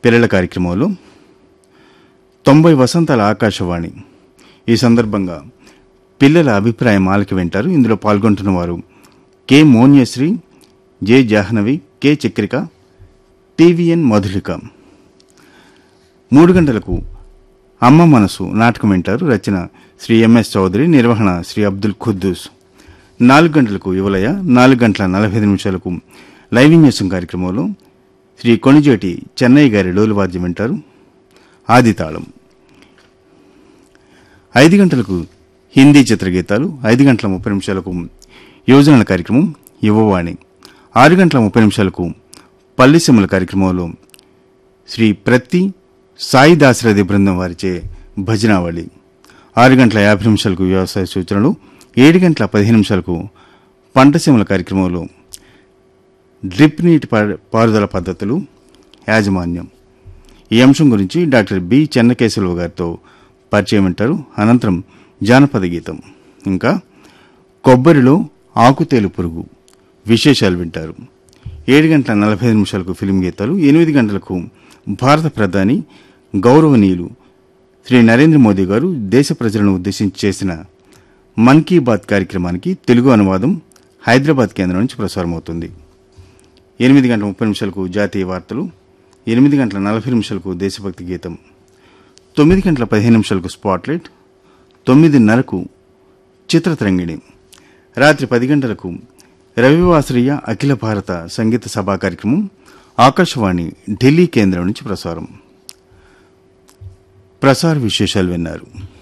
పిల్లల కార్యక్రమంలో తొంభై వసంతాల ఆకాశవాణి ఈ సందర్భంగా పిల్లల అభిప్రాయం ఆలకి వింటారు ఇందులో పాల్గొంటున్న వారు K Monyasri J Jahnavi K Chakrika TVN Madhulika మూడు గంటలకు అమ్మ మనసు నాటకం వింటారు రచన శ్రీ ఎంఎస్ చౌదరి నిర్వహణ శ్రీ అబ్దుల్ ఖుద్దూస్ నాలుగు గంటలకు యువలయ నాలుగు గంటల నలభై ఐదు నిమిషాలకు లైవ్ న్యూసం కార్యక్రమంలో శ్రీ కొణిజేటి చెన్నై గారి డోలువాద్యం వింటారు ఆదితాళం ఐదు గంటలకు హిందీ చిత్రగీతాలు ఐదు గంటల ముప్పై నిమిషాలకు యువజనుల కార్యక్రమం యువవాణి ఆరు గంటల ముప్పై నిమిషాలకు పల్లిసీమల కార్యక్రమంలో శ్రీ ప్రతి సాయి దాశరథి బృందం వారిచే భజనావళి ఆరు గంటల యాభై నిమిషాలకు వ్యవసాయ సూచనలు ఏడు గంటల పదిహేను నిమిషాలకు పంటసీమల కార్యక్రమంలో డ్రిప్ నీటి పా- పారుదల పద్ధతులు యాజమాన్యం ఈ అంశం గురించి డాక్టర్ బి చెన్నకేశవరావు గారితో పరిచయం వింటారు అనంతరం జానపద గీతం ఇంకా కొబ్బరిలో ఆకుతేలు పురుగు విశేషాలు వింటారు ఏడు గంటల నలభై ఐదు నిమిషాలకు ఫిలిం గీతాలు ఎనిమిది గంటలకు భారత ప్రధాని గౌరవనీయులు శ్రీ నరేంద్ర మోదీ గారు దేశ ప్రజలను ఉద్దేశించి చేసిన మన్ కీ బాత్ కార్యక్రమానికి తెలుగు అనువాదం హైదరాబాద్ కేంద్రం నుంచి ప్రసారమవుతుంది ఎనిమిది గంటల ముప్పై నిమిషాలకు జాతీయ వార్తలు ఎనిమిది గంటల నలభై నిమిషాలకు దేశభక్తి గీతం తొమ్మిది గంటల పదిహేను నిమిషాలకు స్పాట్లైట్ తొమ్మిదిన్నరకు చిత్రతరంగిణి రాత్రి పది గంటలకు రవివాసరయ్య అఖిల భారత సంగీత సభా కార్యక్రమం ఆకాశవాణి ఢిల్లీ కేంద్రం నుంచి ప్రసారం ప్రసార విశేషాలు విన్నారు